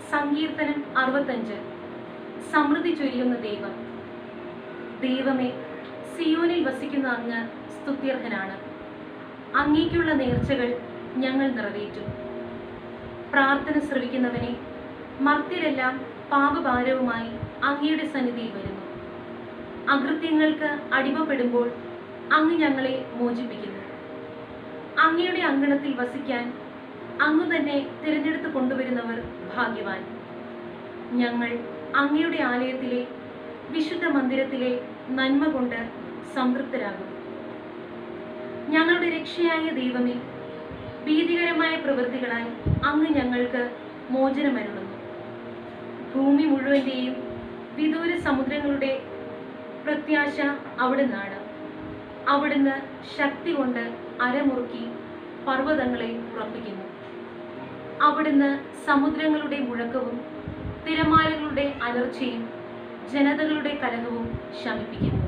സങ്കീർത്തനം അറുപത്തഞ്ച് സമൃദ്ധി ചൊരിയുന്ന ദൈവം ദൈവമേ സിയോനിൽ വസിക്കുന്ന അങ്ങ് സ്തുത്യർഹനാണ് അങ്ങേക്കുള്ള നേർച്ചകൾ ഞങ്ങൾ നിറവേറ്റും പ്രാർത്ഥന ശ്രവിക്കുന്നവനെ മർത്യരെല്ലാം പാപഭാരവുമായി അങ്ങയുടെ സന്നിധിയിൽ വരുന്നു അകൃത്യങ്ങൾക്ക് അടിമപ്പെടുമ്പോൾ അങ്ങ് ഞങ്ങളെ മോചിപ്പിക്കുന്നു അങ്ങയുടെ അങ്കണത്തിൽ വസിക്കാൻ അങ്ങ് തന്നെ തിരഞ്ഞെടുത്ത് കൊണ്ടുവരുന്നവർ ഭാഗ്യവാൻ ഞങ്ങൾ അങ്ങയുടെ ആലയത്തിലെ വിശുദ്ധ മന്ദിരത്തിലെ നന്മ കൊണ്ട് സംതൃപ്തരാകും ഞങ്ങളുടെ രക്ഷയായ ദൈവമേ ഭീതികരമായ പ്രവൃത്തികളാൽ അങ്ങ് ഞങ്ങൾക്ക് മോചനമരുളുന്നു ഭൂമി മുഴുവൻ്റെയും വിദൂര സമുദ്രങ്ങളുടെ പ്രത്യാശ അവിടുന്നാണ് അവിടുന്ന് ശക്തി കൊണ്ട് അരമുറുക്കി പർവ്വതങ്ങളെ ഉറപ്പിക്കുന്നു അവിടുന്ന് സമുദ്രങ്ങളുടെ മുഴക്കവും തിരമാലകളുടെ അലർച്ചയും ജനതകളുടെ കലഹവും ശമിപ്പിക്കുന്നു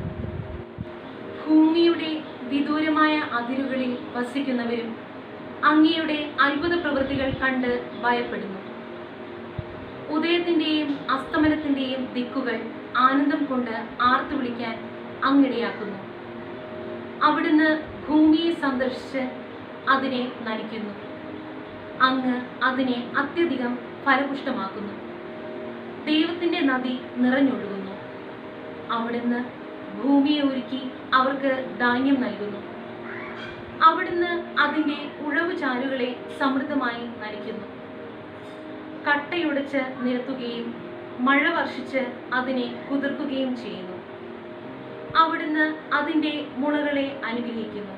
ഭൂമിയുടെ വിദൂരമായ അതിരുകളിൽ വസിക്കുന്നവരും അങ്ങയുടെ അത്ഭുത പ്രവൃത്തികൾ കണ്ട് ഭയപ്പെടുന്നു ഉദയത്തിന്റെയും അസ്തമനത്തിന്റെയും ദിക്കുകൾ ആനന്ദം കൊണ്ട് ആർത്തു വിളിക്കാൻ അങ്ങിടയാക്കുന്നു അവിടുന്ന് ഭൂമിയെ സന്ദർശിച്ച് അതിനെ നനയ്ക്കുന്നു അങ്ങ് അതിനെ അത്യധികം ഫലപുഷ്ടമാക്കുന്നു ദൈവത്തിന്റെ നദി നിറഞ്ഞൊഴുകുന്നു അവിടുന്ന് ഭൂമിയെ ഒരുക്കി അവർക്ക് ധാന്യം നൽകുന്നു അവിടുന്ന് അതിന്റെ ഉഴവു ചാലുകളെ സമൃദ്ധമായി നനയ്ക്കുന്നു കട്ടയുടച്ച് നിരത്തുകയും മഴ വർഷിച്ച് അതിനെ കുതിർക്കുകയും ചെയ്യുന്നു അവിടുന്ന് അതിന്റെ മുളകളെ അനുഗ്രഹിക്കുന്നു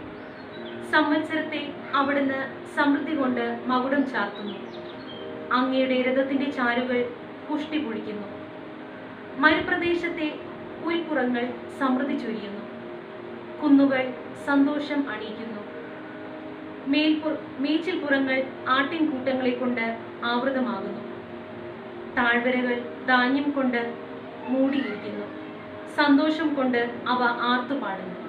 സംവത്സരത്തെ അവിടുന്ന് സമൃദ്ധി കൊണ്ട് മകുടം ചാർത്തുന്നു അങ്ങയുടെ രഥത്തിന്റെ ചാലുകൾ പുഷ്ടി പൊഴിക്കുന്നു മരുപ്രദേശത്തെ പുൽപ്പുറങ്ങൾ സമൃദ്ധി ചൊരിയുന്നു കുന്നുകൾ സന്തോഷം അണിയിക്കുന്നു മേൽപ്പുറ മേച്ചിൽപ്പുറങ്ങൾ ആട്ടിൻകൂട്ടങ്ങളെ കൊണ്ട് ആവൃതമാകുന്നു താഴ്വരകൾ ധാന്യം കൊണ്ട് മൂടിയിരിക്കുന്നു സന്തോഷം കൊണ്ട് അവ ആർത്തുപാടുന്നു